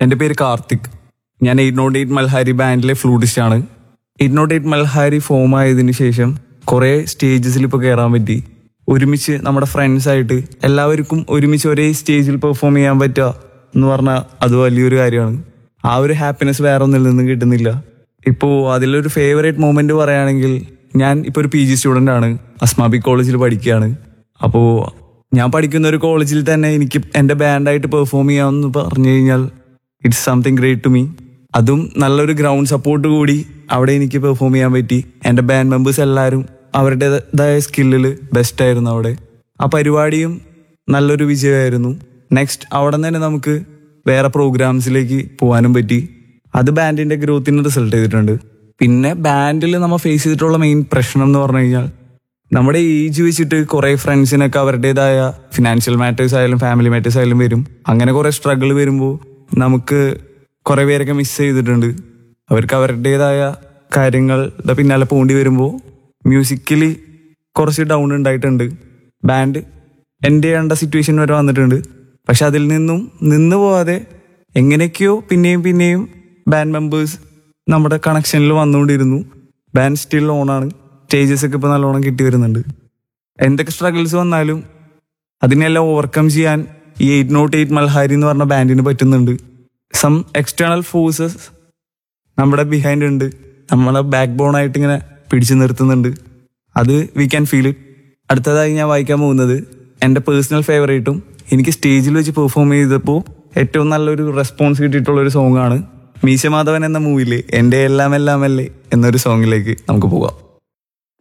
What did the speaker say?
എൻ്റെ പേര് കാർത്തിക് ഞാൻ എയ്റ്റ് നോട്ട് എയ്റ്റ് മൽഹാരി ബാൻഡിലെ ഫ്ലൂട്ടിസ്റ്റ് ആണ് eight note eight Malhari form ആയതിനു ശേഷം കുറേ സ്റ്റേജസിൽ ഇപ്പോൾ കയറാൻ പറ്റി ഒരുമിച്ച് നമ്മുടെ ഫ്രണ്ട്സ് ആയിട്ട് എല്ലാവർക്കും ഒരുമിച്ച് ഒരേ സ്റ്റേജിൽ പെർഫോം ചെയ്യാൻ പറ്റുക എന്ന് പറഞ്ഞാൽ അത് വലിയൊരു കാര്യമാണ് ആ ഒരു ഹാപ്പിനെസ് വേറെ ഒന്നിൽ നിന്നും കിട്ടുന്നില്ല ഇപ്പോൾ അതിലൊരു ഫേവറേറ്റ് മൂമെന്റ് പറയുകയാണെങ്കിൽ ഞാൻ ഇപ്പോൾ ഒരു പി ജി സ്റ്റുഡൻ്റ് ആണ് അസ്മാബി കോളേജിൽ പഠിക്കുകയാണ് അപ്പോൾ ഞാൻ പഠിക്കുന്ന ഒരു കോളേജിൽ തന്നെ എനിക്ക് എൻ്റെ ബാൻഡായിട്ട് പെർഫോം ചെയ്യാമെന്ന് പറഞ്ഞു കഴിഞ്ഞാൽ it's something great to me അതും നല്ലൊരു ഗ്രൗണ്ട് സപ്പോർട്ട് കൂടി അവിടെ എനിക്ക് പെർഫോം ചെയ്യാൻ പറ്റി എൻ്റെ ബാൻഡ് മെമ്പേഴ്സ് എല്ലാവരും അവരുടേതായ സ്കില്ലിൽ ബെസ്റ്റ് ആയിരുന്നു അവിടെ ആ പരിപാടിയും നല്ലൊരു വിജയമായിരുന്നു നെക്സ്റ്റ് അവിടെ നിന്ന് തന്നെ നമുക്ക് വേറെ പ്രോഗ്രാംസിലേക്ക് പോകാനും പറ്റി അത് ബാൻഡിന്റെ ഗ്രോത്തിന് റിസൾട്ട് ചെയ്തിട്ടുണ്ട് പിന്നെ ബാൻഡിൽ നമ്മൾ ഫേസ് ചെയ്തിട്ടുള്ള മെയിൻ പ്രശ്നം എന്ന് പറഞ്ഞു കഴിഞ്ഞാൽ നമ്മുടെ ഏജ് വെച്ചിട്ട് കുറെ ഫ്രണ്ട്സിനൊക്കെ അവരുടേതായ ഫിനാൻഷ്യൽ മാറ്റേഴ്സ് ആയാലും ഫാമിലി മാറ്റേഴ്സ് ആയാലും വരും അങ്ങനെ കുറെ സ്ട്രഗിൾ വരുമ്പോൾ നമുക്ക് കുറെ പേരൊക്കെ മിസ് ചെയ്തിട്ടുണ്ട് അവർക്ക് അവരുടേതായ കാര്യങ്ങളുടെ പിന്നാലെ പോണ്ടി വരുമ്പോൾ മ്യൂസിക്കലി കുറച്ച് ഡൗൺ ഉണ്ടായിട്ടുണ്ട് ബാൻഡ് എൻ്റെ ചെയ്യേണ്ട സിറ്റുവേഷൻ വരെ വന്നിട്ടുണ്ട് പക്ഷെ അതിൽ നിന്നും നിന്ന് പോവാതെ എങ്ങനെയൊക്കെയോ പിന്നെയും പിന്നെയും ബാൻഡ് മെമ്പേഴ്സ് നമ്മുടെ കണക്ഷനിൽ വന്നുകൊണ്ടിരുന്നു ബാൻഡ് സ്റ്റിൽ ഓണാണ് സ്റ്റേജസ് ഒക്കെ ഇപ്പോൾ നല്ലോണം കിട്ടി വരുന്നുണ്ട് എന്തൊക്കെ സ്ട്രഗിൾസ് വന്നാലും അതിനെല്ലാം ഓവർകം ചെയ്യാൻ ഈ എയ്റ്റ് നോട്ട് എയ്റ്റ് മൽഹാരി എന്ന് പറഞ്ഞ ബാൻഡിന് പറ്റുന്നുണ്ട് സം എക്സ്റ്റേണൽ ഫോഴ്സസ് നമ്മുടെ ബിഹൈൻഡ് ഉണ്ട് നമ്മളെ ബാക്ക് ബോൺ ആയിട്ട് ഇങ്ങനെ പിടിച്ചു നിർത്തുന്നുണ്ട് അത് വി ക്യാൻ ഫീൽ ഇറ്റ് അടുത്തതായി ഞാൻ വായിക്കാൻ പോകുന്നത് എൻ്റെ പേഴ്സണൽ ഫേവറേറ്റും എനിക്ക് സ്റ്റേജിൽ വെച്ച് പെർഫോം ചെയ്തപ്പോൾ ഏറ്റവും നല്ലൊരു റെസ്പോൺസ് കിട്ടിയിട്ടുള്ള ഒരു സോങ് ആണ് മീശമാധവൻ എന്ന മൂവിയിൽ എൻ്റെ എല്ലാം എല്ലാം അല്ലേ എന്നൊരു സോങ്ങിലേക്ക് നമുക്ക് പോകാം